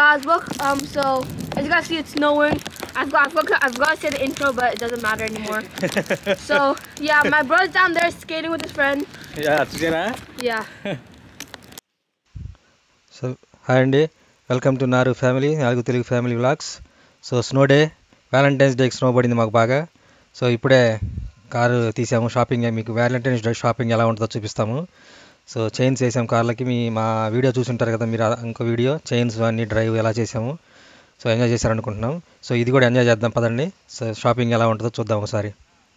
guys, look. Um, so as you guys see, it's snowing. I've got, I've got, I've got to say the intro, but it doesn't matter anymore. so yeah, my brother's down there skating with his friend. Yeah చూసారా Yeah. So hi అండి welcome to నారు family నాలుగు Telugu family vlogs so snow day Valentine's డేకి snow పడింది మాకు బాగా so ఇప్పుడే car తీసాము షాపింగ్ మీకు వ్యాలంటైన్స్ డే షాపింగ్ ఎలా ఉంటుందో చూపిస్తాము సో చైన్స్ వేసాం కార్లకి మీ మా వీడియో చూసుంటారు కదా మీరు ఆ- ఇంకో వీడియో చైన్స్ అన్ని డ్రైవ్ ఎలా చేసాము సో ఎంజాయ్ చేశారనుకుంటున్నాం సో ఇది కూడా ఎంజాయ్ చేద్దాం పదండి సో షాపింగ్ ఎలా ఉంటుందో చూద్దాం ఒకసారి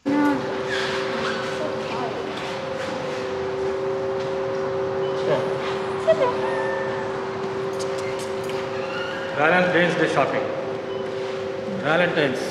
వ్యాలంటైన్స్ డే షాపింగ్ వ్యాలంటైన్స్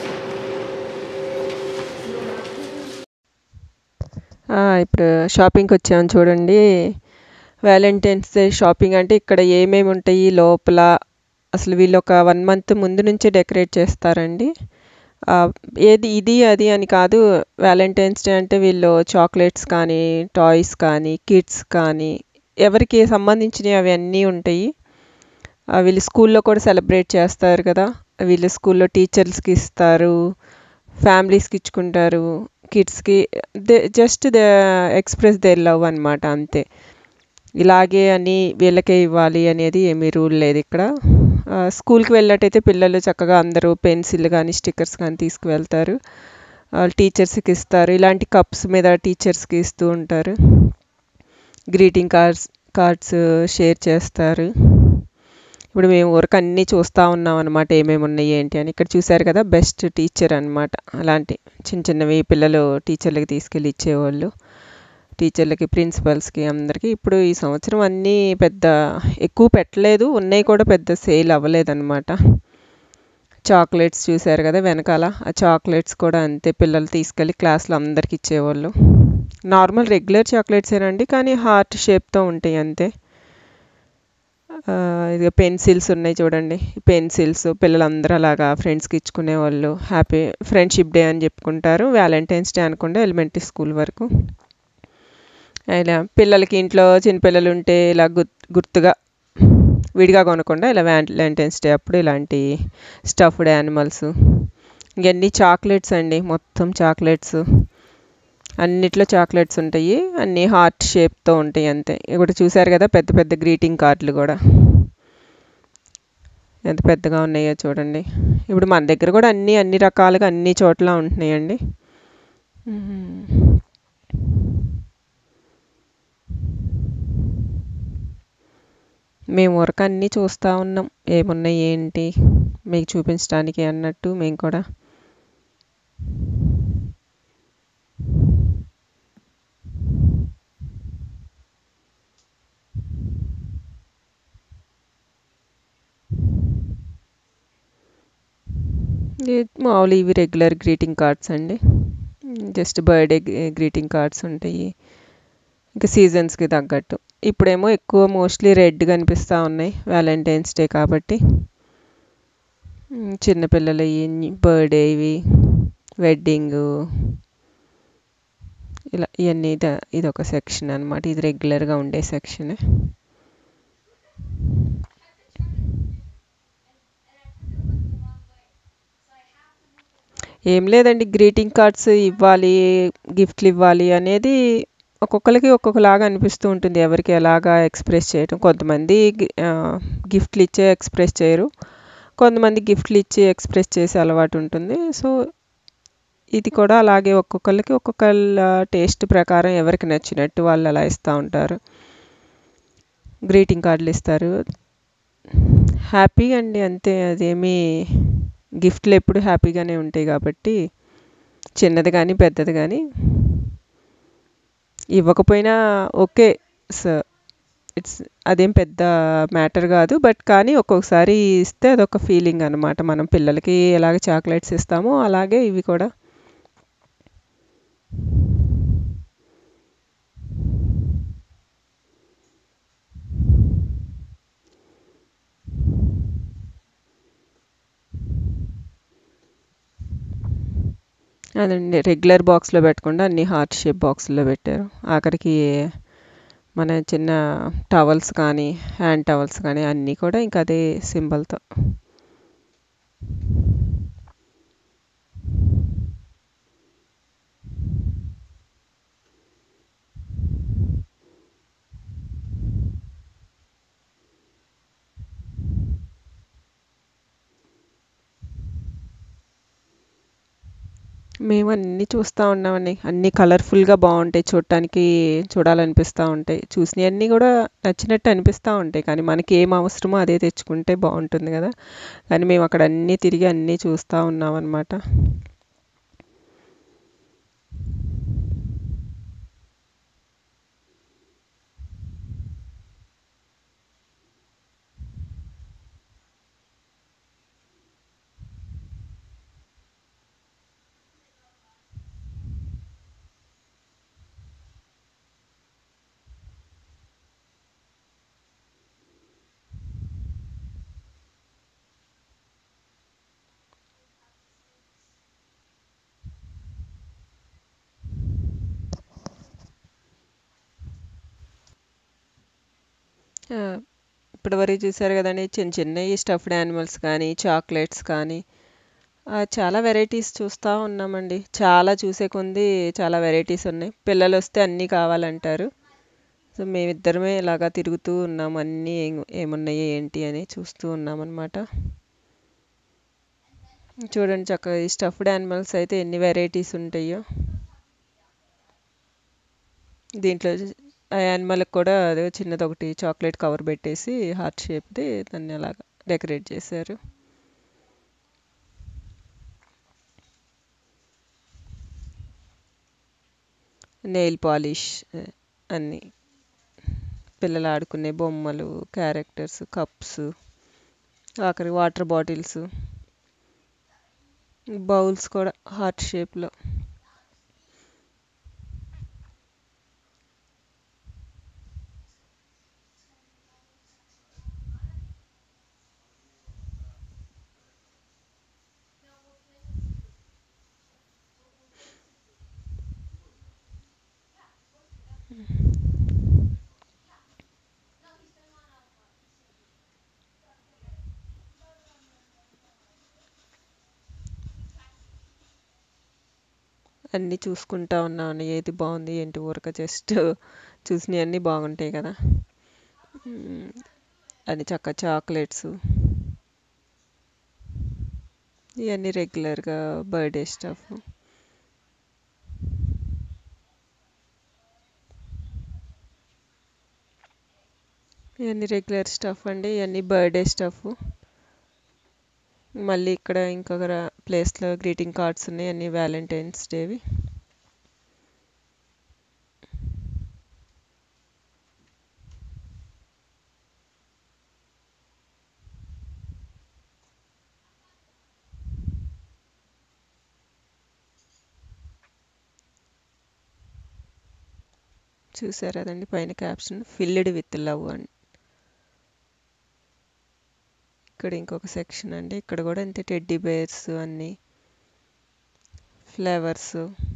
ఆ, ఇప్పుడు షాపింగ్కి వచ్చాము చూడండి వ్యాలంటైన్స్ డే షాపింగ్ అంటే ఇక్కడ ఏమేమి ఉంటాయి లోపల అసలు వీళ్ళు ఒక వన్ మంత్ ముందు నుంచే డెకరేట్ చేస్తారండి ఆ, ఏది ఇది అది అని కాదు వ్యాలంటైన్స్ డే అంటే వీళ్ళు చాక్లెట్స్ కానీ టాయ్స్ కానీ కిడ్స్ కానీ ఎవరికి సంబంధించినవి అవి అన్నీ ఉంటాయి ఆ, వీళ్ళు స్కూల్లో కూడా సెలబ్రేట్ చేస్తారు కదా వీళ్ళు స్కూల్లో టీచర్స్కి ఇస్తారు ఫ్యామిలీస్కి ఇచ్చుకుంటారు కిడ్స్కి they just they express their love అనమాట అంతే ఇలాగే అని వీళ్ళకే ఇవ్వాలి అనేది ఏమీ రూల్ లేదు ఇక్కడ ఆ, స్కూల్కి వెళ్ళినట్టయితే పిల్లలు చక్కగా అందరూ పెన్సిల్ కానీ స్టిక్కర్స్ కానీ తీసుకువెళ్తారు వాళ్ళు టీచర్స్కి ఇస్తారు ఇలాంటి కప్స్ మీద టీచర్స్కి ఇస్తూ ఉంటారు గ్రీటింగ్ కార్డ్స్ కార్డ్స్ షేర్ చేస్తారు ఇప్పుడు మేము ఊరికి అన్నీ చూస్తూ ఉన్నాం అనమాట ఏమేమి ఉన్నాయి ఏంటి అని ఇక్కడ చూశారు కదా బెస్ట్ టీచర్ అనమాట అలాంటి చిన్న చిన్నవి పిల్లలు టీచర్లకి తీసుకెళ్ళి ఇచ్చేవాళ్ళు టీచర్లకి ప్రిన్సిపల్స్కి అందరికీ ఇప్పుడు ఈ సంవత్సరం అన్నీ పెద్ద ఎక్కువ పెట్టలేదు ఉన్నాయి కూడా పెద్ద సేల్ అవ్వలేదు అనమాట చాక్లెట్స్ చూశారు కదా వెనకాల ఆ చాక్లెట్స్ కూడా అంతే పిల్లలు తీసుకెళ్ళి క్లాస్లో అందరికి ఇచ్చేవాళ్ళు నార్మల్ రెగ్యులర్ చాక్లెట్స్ ఏనండి కానీ హార్ట్ షేప్తో ఉంటాయి అంతే ఆ, ఇది పెన్సిల్స్ ఉన్నాయి చూడండి పెన్సిల్స్ పిల్లలందరూ అలాగా ఫ్రెండ్స్కి ఇచ్చుకునే వాళ్ళు హ్యాపీ ఫ్రెండ్షిప్ డే అని చెప్పుకుంటారు వ్యాలంటైన్స్ డే అనుకుంటే ఎలిమెంటరీ స్కూల్ వరకు ఇలా పిల్లలకి ఇంట్లో చిన్నపిల్లలు ఉంటే ఇలా గుర్ గుర్తుగా విడిగా కొనకుండా ఇలా వ్యాలంటైన్స్ డే అప్పుడు ఇలాంటి స్టఫ్డ్ యానిమల్స్ ఇవన్నీ చాక్లెట్స్ అండి మొత్తం చాక్లెట్స్ అన్నిట్లో చాక్లెట్స్ ఉంటాయి అన్నీ హార్ట్ షేప్తో ఉంటాయి అంతే ఇప్పుడు చూసారు కదా పెద్ద పెద్ద గ్రీటింగ్ కార్డులు కూడా ఎంత పెద్దగా ఉన్నాయో చూడండి ఇప్పుడు మన దగ్గర కూడా అన్నీ అన్ని రకాలుగా అన్ని చోట్ల ఉంటున్నాయండి మ్మ్. మేము ఊరక అన్నీ చూస్తూ ఉన్నాం ఏమున్నాయి ఏంటి మీకు చూపించడానికి అన్నట్టు మేము కూడా ఇది మామూలు ఇవి రెగ్యులర్ గ్రీటింగ్ కార్డ్స్ అండి జస్ట్ బర్త్డే గ్రీటింగ్ కార్డ్స్ ఉంటాయి ఇంకా సీజన్స్కి తగ్గట్టు ఇప్పుడేమో ఎక్కువ మోస్ట్లీ రెడ్ కనిపిస్తూ ఉన్నాయి వ్యాలంటైన్స్ డే కాబట్టి మ్, చిన్నపిల్లలవి బర్త్డే ఇవి వెడ్డింగ్ ఇలా ఇవన్నీ ఇద- ఇది ఒక సెక్షన్ అనమాట ఇది రెగ్యులర్గా ఉండే సెక్షన్ ఏం లేదండి గ్రీటింగ్ కార్డ్స్ ఇవ్వాలి గిఫ్ట్లు ఇవ్వాలి అనేది ఒక్కొక్కరికి ఒక్కొక్కలాగా అనిపిస్తూ ఉంటుంది ఎవరికి ఎలాగా ఎక్స్ప్రెస్ చేయటం కొంతమంది గి- ఆ, గిఫ్ట్లు ఇచ్చే ఎక్స్ప్రెస్ చేయరు కొంతమంది గిఫ్ట్లు ఇచ్చి ఎక్స్ప్రెస్ చేసే అలవాటు ఉంటుంది సో ఇది కూడా అలాగే ఒక్కొక్కరికి ఒక్కొక్కళ్ళ టేస్ట్ ప్రకారం ఎవరికి నచ్చినట్టు వాళ్ళు అలా ఇస్తూ ఉంటారు గ్రీటింగ్ కార్డులు ఇస్తారు హ్యాపీగా అండి అంతే అదేమీ గిఫ్ట్లు ఎప్పుడు హ్యాపీగానే ఉంటాయి కాబట్టి చిన్నది కానీ పెద్దది కానీ ఇవ్వకపోయినా ఓకే సో ఇట్స్ అదేం పెద్ద మ్యాటర్ కాదు బట్ కానీ ఒక్కొక్కసారి ఇస్తే అదొక ఫీలింగ్ అనమాట మనం పిల్లలకి ఎలాగ చాక్లెట్స్ ఇస్తామో అలాగే ఇవి కూడా అదండి రెగ్యులర్ బాక్స్లో పెట్టకుండా అన్ని హార్ట్ షేప్ బాక్స్లో పెట్టారు ఆఖరికి మన చిన్న టవల్స్ కానీ హ్యాండ్ టవల్స్ కానీ అన్నీ కూడా ఇంకా అదే సింబల్తో మేము అన్నీ చూస్తూ ఉన్నామండి అన్నీ కలర్ఫుల్గా బాగుంటాయి చూడటానికి చూడాలనిపిస్తూ ఉంటాయి చూసినవన్నీ కూడా నచ్చినట్టు అనిపిస్తూ ఉంటాయి కానీ మనకి ఏం అవసరమో అదే తెచ్చుకుంటే బాగుంటుంది కదా కానీ మేము అక్కడ అన్నీ తిరిగి అన్నీ చూస్తూ ఉన్నాం అనమాట ఆ, ఇప్పటివరకు చూసారు కదండి చిన్న చిన్నవి స్టఫ్డ్ యానిమల్స్ కానీ చాక్లెట్స్ కానీ ఆ, చాలా వెరైటీస్ చూస్తూ ఉన్నామండి చాలా చూసే కొంది చాలా వెరైటీస్ ఉన్నాయి పిల్లలు వస్తే అన్నీ కావాలంటారు సో మేమిద్దరమే ఇలాగా తిరుగుతూ ఉన్నాం అన్నీ ఏం- ఏమున్నాయి ఏంటి అని చూస్తూ ఉన్నాం అనమాట చూడండి చక్కగా ఈ స్టఫ్డ్ యానిమల్స్ అయితే ఎన్ని వెరైటీస్ ఉంటాయో దీంట్లో ఆ యానిమల్కి కూడా అదే చిన్నది ఒకటి చాక్లెట్ కవర్ పెట్టేసి హార్ట్ షేప్ది దాన్ని అలాగా డెకరేట్ చేశారు నెయిల్ పాలిష్ అన్నీ పిల్లలు ఆడుకునే బొమ్మలు క్యారెక్టర్స్ కప్స్ ఆఖరి వాటర్ బాటిల్స్ బౌల్స్ కూడా హార్ట్ షేప్లో అన్నీ చూసుకుంటా ఉన్నాను ఏది బాగుంది ఏంటి ఊరక జస్ట్ చూసినవన్నీ బాగుంటాయి కదా మ్మ్. అన్ని చక్క చాక్లెట్స్ ఇవన్నీ రెగ్యులర్గా బర్త్డే స్టఫ్ ఇవన్నీ రెగ్యులర్ స్టఫ్ అండి ఇవన్నీ బర్త్డే స్టఫ్ మళ్ళీ ఇక్కడ ఇంకొక ప్లేస్లో గ్రీటింగ్ కార్డ్స్ ఉన్నాయి అన్ని వ్యాలంటైన్స్ డేవి చూసారు అదండి పైన క్యాప్షన్ ఫిల్డ్ విత్ లవ్ అని ఇక్కడ ఇంకొక సెక్షన్ అండి ఇక్కడ కూడా అంతే టెడ్డీ బేర్స్ అన్నీ ఫ్లేవర్స్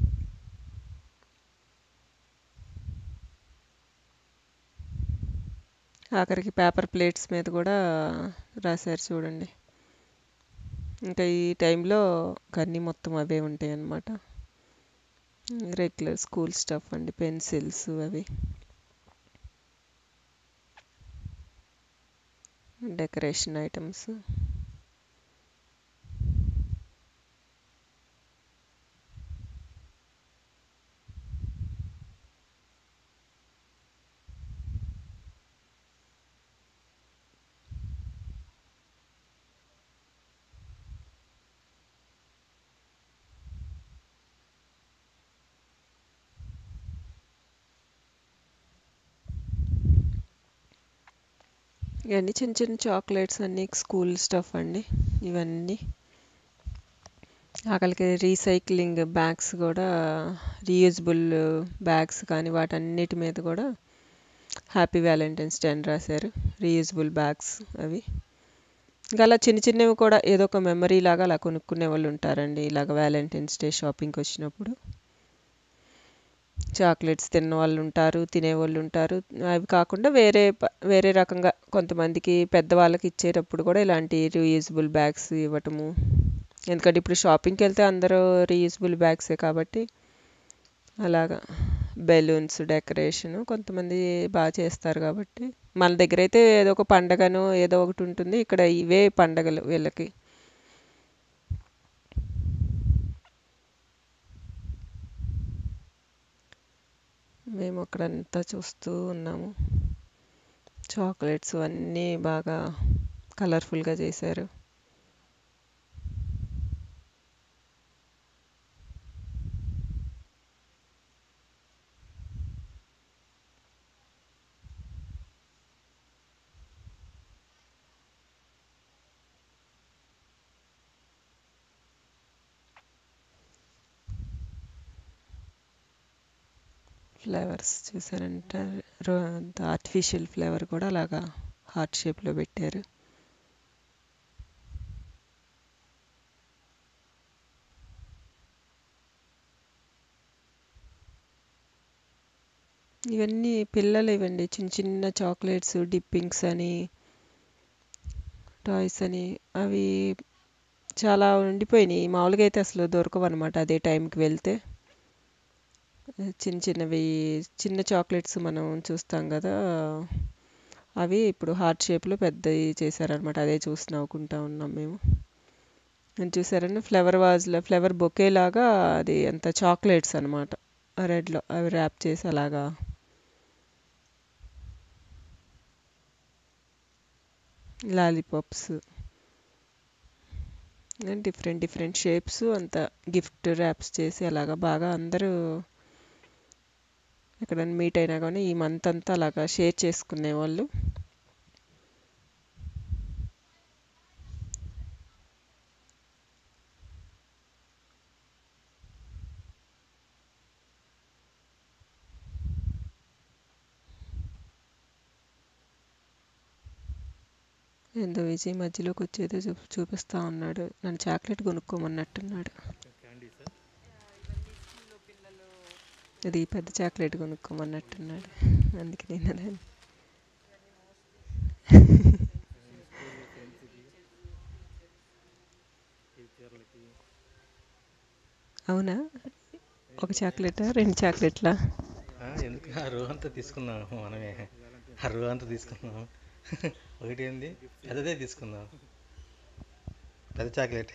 ఆఖరికి పేపర్ ప్లేట్స్ మీద కూడా రాశారు చూడండి ఇంకా ఈ టైంలో అన్నీ మొత్తం అవే ఉంటాయి అన్నమాట రెగ్యులర్ స్కూల్ స్టఫ్ అండి పెన్సిల్స్ అవి డెకరేషన్ ఐటమ్స్ ఇవన్నీ చిన్న చిన్న చాక్లెట్స్ అన్నీ స్కూల్ స్టఫ్ అండి ఇవన్నీ ఆకలికి రీసైక్లింగ్ బ్యాగ్స్ కూడా రీయూజబుల్ బ్యాగ్స్ కానీ వాటన్నిటి మీద కూడా హ్యాపీ వ్యాలంటైన్స్ డే అని రాశారు రీయూజబుల్ బ్యాగ్స్ అవి ఇంకా అలా చిన్న చిన్నవి కూడా ఏదో ఒక మెమరీ లాగా అలా కొనుక్కునే వాళ్ళు ఉంటారండి ఇలాగ వ్యాలంటైన్స్ డే షాపింగ్కి వచ్చినప్పుడు చాక్లెట్స్ తిన్న వాళ్ళు ఉంటారు తినేవాళ్ళు ఉంటారు అవి కాకుండా వేరే ప- వేరే రకంగా కొంతమందికి పెద్దవాళ్ళకి ఇచ్చేటప్పుడు కూడా ఇలాంటి రీయూజబుల్ బ్యాగ్స్ ఇవ్వటము ఎందుకంటే ఇప్పుడు షాపింగ్కి వెళ్తే అందరూ రీయూజబుల్ బ్యాగ్సే కాబట్టి అలాగా బెలూన్స్ డెకరేషన్ కొంతమంది బాగా చేస్తారు కాబట్టి మన దగ్గర అయితే ఏదో ఒక పండగను ఏదో ఒకటి ఉంటుంది ఇక్కడ ఇవే పండగలు వీళ్ళకి మేము అక్కడంతా చూస్తూ ఉన్నాము చాక్లెట్స్ అన్నీ బాగా కలర్ఫుల్గా చేశారు ఫ్లేవర్స్ చూసారంటే ఆర్టిఫిషియల్ ఫ్లేవర్ కూడా అలాగా హార్ట్ షేప్లో పెట్టారు ఇవన్నీ పిల్లలు ఇవ్వండి చిన్న చిన్న చాక్లెట్స్ డిప్పింగ్స్ అని టాయ్స్ అని అవి చాలా ఉండిపోయినాయి మామూలుగా అయితే అసలు దొరకవు అనమాట అదే టైంకి వెళ్తే చిన్న చిన్నవి చిన్న చాక్లెట్స్ మనం చూస్తాం కదా అవి ఇప్పుడు హార్ట్ షేప్లో పెద్దవి చేశారనమాట అదే చూసి నవ్వుకుంటా ఉన్నాం మేము నేను చూసారండి ఫ్లవర్ వాజ్లో ఫ్లవర్ బొకే లాగా అది అంత చాక్లెట్స్ అనమాట రెడ్లో అవి ర్యాప్ చేసి అలాగా లాలీపాప్స్ డిఫరెంట్ డిఫరెంట్ షేప్స్ అంత గిఫ్ట్ ర్యాప్స్ చేసి అలాగా బాగా అందరూ ఎక్కడైనా మీట్ అయినా కానీ ఈ మంత్ అంతా అలాగా షేర్ చేసుకునే వాళ్ళు ఏందో విజయ్ మధ్యలోకి వచ్చేదో చూ చూపిస్తా ఉన్నాడు నన్ను చాక్లెట్ కొనుక్కోమన్నట్టున్నాడు అది పెద్ద చాక్లెట్ కొనుక్కోమన్నట్టున్నాడు అందుకే నేను అలా అవునా ఒక చాక్లెటా రెండు చాక్లెట్లా ఆ, ఎందుకు ఆ రో అంతా తీసుకుందాం మనమే ఆ రో అంతా తీసుకుందాం ఒకటి ఏంది పెద్దదే తీసుకుందాం పెద్ద చాక్లెట్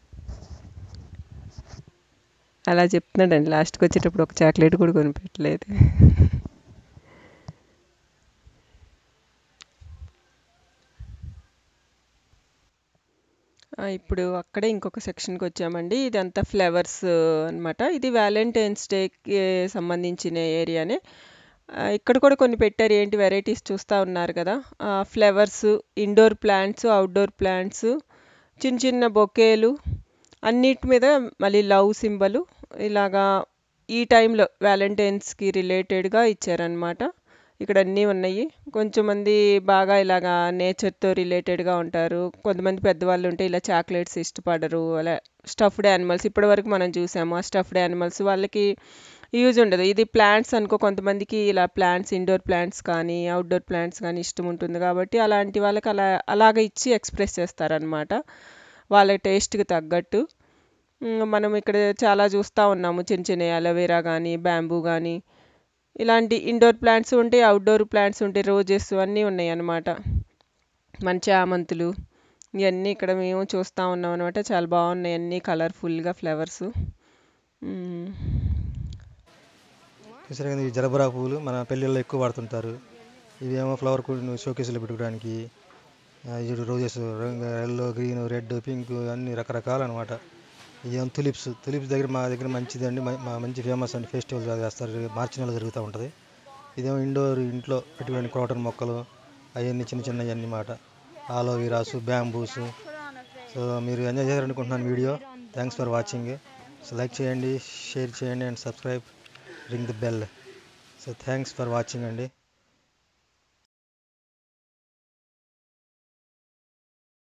అలా చెప్తున్నాడండి లాస్ట్కి వచ్చేటప్పుడు ఒక చాక్లెట్ కూడా కొనిపెట్టలేదు ఆ, ఇప్పుడు అక్కడే ఇంకొక సెక్షన్కి వచ్చామండి ఇదంతా ఫ్లవర్స్ అన్నమాట ఇది వ్యాలంటైన్స్ డేకి సంబంధించిన ఏరియానే ఆ, ఇక్కడ కూడా కొన్ని పెట్టారు ఏంటి వెరైటీస్ చూస్తూ ఉన్నారు కదా flowers indoor plants outdoor plants చిన్న చిన్న బొకేలు అన్నిటి మీద మళ్ళీ లవ్ సింబలు ఇలాగా ఈ టైంలో వ్యాలంటైన్స్కి రిలేటెడ్గా ఇచ్చారనమాట ఇక్కడ అన్నీ ఉన్నాయి కొంచెం మంది బాగా ఇలాగా నేచర్తో రిలేటెడ్గా ఉంటారు కొంతమంది పెద్దవాళ్ళు ఉంటే ఇలా చాక్లెట్స్ ఇష్టపడరు అలా స్టఫ్డ్ యానిమల్స్ ఇప్పటివరకు మనం చూసాము ఆ స్టఫ్డ్ యానిమల్స్ వాళ్ళకి యూజ్ ఉండదు ఇది ప్లాంట్స్ అనుకో కొంతమందికి ఇలా ప్లాంట్స్ ఇండోర్ ప్లాంట్స్ కానీ అవుట్డోర్ ప్లాంట్స్ కానీ ఇష్టం ఉంటుంది కాబట్టి అలాంటి వాళ్ళకి అలా అలాగ ఇచ్చి ఎక్స్ప్రెస్ చేస్తారనమాట వాళ్ళ టేస్ట్కి తగ్గట్టు ఉమ్, మనం ఇక్కడ చాలా చూస్తూ ఉన్నాము చిన్న చిన్న అలోవెరా కానీ బ్యాంబూ కానీ ఇలాంటి ఇండోర్ ప్లాంట్స్ ఉంటాయి అవుట్డోర్ ప్లాంట్స్ ఉంటాయి రోజెస్ అన్నీ ఉన్నాయి అన్నమాట మన చామంతులు ఇవన్నీ ఇక్కడ మేము చూస్తూ ఉన్నాం అనమాట చాలా బాగున్నాయి అన్నీ కలర్ఫుల్గా ఫ్లవర్స్ చూసారు కదా ఈ జలబరా పువ్వులు మన పెళ్ళిళ్ళలో ఎక్కువ వాడుతుంటారు ఇవేమో ఫ్లవర్ షోకేసులు పెట్టుకోవడానికి ఆ, ఇది roses yellow green red pink అన్ని రకరకాలు అనమాట ఇవేమో తులిప్స్ తులిప్స్ దగ్గర మా దగ్గర మంచిది అండి మ- మా మంచి ఫేమస్ అండి ఫెస్టివల్ చేస్తారు మార్చి నెలలో జరుగుతూ ఉంటుంది ఇదేమో ఇండోర్ ఇంట్లో పెట్టుకునే క్రోటన్ మొక్కలు అవన్నీ చిన్న చిన్నవి అన్నమాట ఆలోవీరాసు బ్యాంబూస్ సో మీరు ఎంజాయ్ చేయాలనుకుంటున్నాను video thanks for watching so like చేయండి షేర్ చేయండి and subscribe ring the bell so thanks for watching అండి